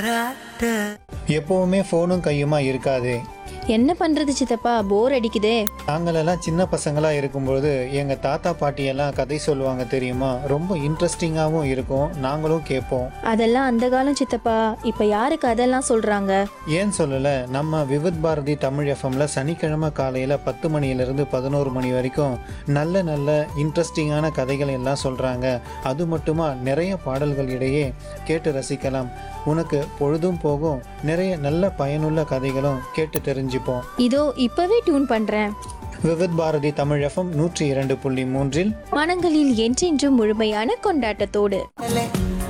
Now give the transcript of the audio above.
எப்பவுமே ஃபோனும் கையுமா இருக்காது என்ன பண்றது சித்தப்பா போர் அடிக்குதே நாங்களெல்லாம் சின்ன பசங்களா இருக்கும்பொழுது எங்க தாத்தா பாட்டி எல்லாம் கதை சொல்லுவாங்க தெரியுமா ரொம்ப இன்ட்ரெஸ்டிங்காகவும் இருக்கும் நாங்களும் கேட்போம் அதெல்லாம் அந்த காலம் சித்தப்பா இப்ப யாருக்கு அதெல்லாம் சொல்றாங்க ஏன் சொல்லல நம்ம விவித் பாரதி தமிழ் எஃப்எம்ல சனிக்கிழமை காலையில பத்து மணியிலிருந்து பதினோரு மணி வரைக்கும் நல்ல நல்ல இன்ட்ரெஸ்டிங்கான கதைகள் எல்லாம் சொல்றாங்க அது மட்டுமா நிறைய பாடல்கள் இடையே கேட்டு ரசிக்கலாம் உனக்கு பொழுதும் போகும் நிறைய நல்ல பயனுள்ள கதைகளும் கேட்டு தெரிஞ்சுப்போம் இதோ இப்பவே டியூன் பண்றேன் விவித் பாரதி தமிழ் எஃப்எம் நூற்றி இரண்டு புள்ளி மூன்றில் மனங்களில் என்றென்றும் முழுமையான கொண்டாட்டத்தோடு Dale,